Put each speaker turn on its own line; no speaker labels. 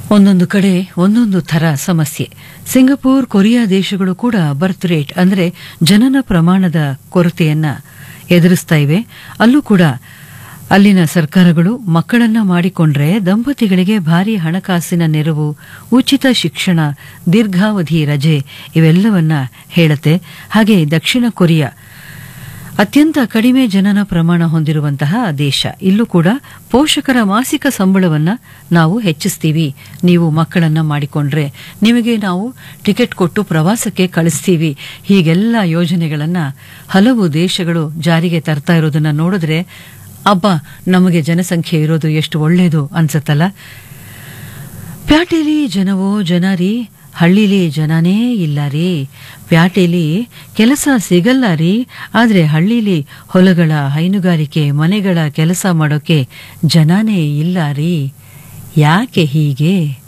ಒಂದೊಂದು ಕಡೆ ಒಂದೊಂದು ಥರ ಸಮಸ್ಯೆ ಸಿಂಗಪೂರ್ ಕೊರಿಯಾ ದೇಶಗಳು ಕೂಡ ಬರ್ತ್ ರೇಟ್ ಅಂದರೆ ಜನನ ಪ್ರಮಾಣದ ಕೊರತೆಯನ್ನ ಎದುರಿಸ್ತಾ ಇವೆ ಅಲ್ಲೂ ಕೂಡ ಅಲ್ಲಿನ ಸರ್ಕಾರಗಳು ಮಕ್ಕಳನ್ನ ಮಾಡಿಕೊಂಡ್ರೆ ದಂಪತಿಗಳಿಗೆ ಭಾರಿ ಹಣಕಾಸಿನ ನೆರವು ಉಚಿತ ಶಿಕ್ಷಣ ದೀರ್ಘಾವಧಿ ರಜೆ ಇವೆಲ್ಲವನ್ನ ಹೇಳುತ್ತೆ ಹಾಗೆ ದಕ್ಷಿಣ ಕೊರಿಯಾ ಅತ್ಯಂತ ಕಡಿಮೆ ಜನನ ಪ್ರಮಾಣ ಹೊಂದಿರುವಂತಹ ದೇಶ ಇಲ್ಲೂ ಕೂಡ ಪೋಷಕರ ಮಾಸಿಕ ಸಂಬಳವನ್ನ ನಾವು ಹೆಚ್ಚಿಸ್ತೀವಿ ನೀವು ಮಕ್ಕಳನ್ನ ಮಾಡಿಕೊಂಡ್ರೆ ನಿಮಗೆ ನಾವು ಟಿಕೆಟ್ ಕೊಟ್ಟು ಪ್ರವಾಸಕ್ಕೆ ಕಳಿಸ್ತೀವಿ ಹೀಗೆಲ್ಲ ಯೋಜನೆಗಳನ್ನ ಹಲವು ದೇಶಗಳು ಜಾರಿಗೆ ತರ್ತಾ ಇರೋದನ್ನ ನೋಡಿದ್ರೆ ಅಬ್ಬ ನಮಗೆ ಜನಸಂಖ್ಯೆ ಇರೋದು ಎಷ್ಟು ಒಳ್ಳೇದು ಅನ್ಸತ್ತಲ್ಲ ಪ್ಯಾಟೆಲಿ ಜನವೋ ಜನ ರೀ ಹಳ್ಳಿಲಿ ಜನನೇ ಇಲ್ಲ ರೀ ಪ್ಯಾಟೆಲಿ ಕೆಲಸ ಸಿಗಲ್ಲ ರೀ ಆದ್ರೆ ಹಳ್ಳಿಲಿ ಹೊಲಗಳ ಹೈನುಗಾರಿಕೆ ಮನೆಗಳ ಕೆಲಸ ಮಾಡೋಕೆ ಜನನೇ ಇಲ್ಲ ರೀ ಯಾಕೆ ಹೀಗೆ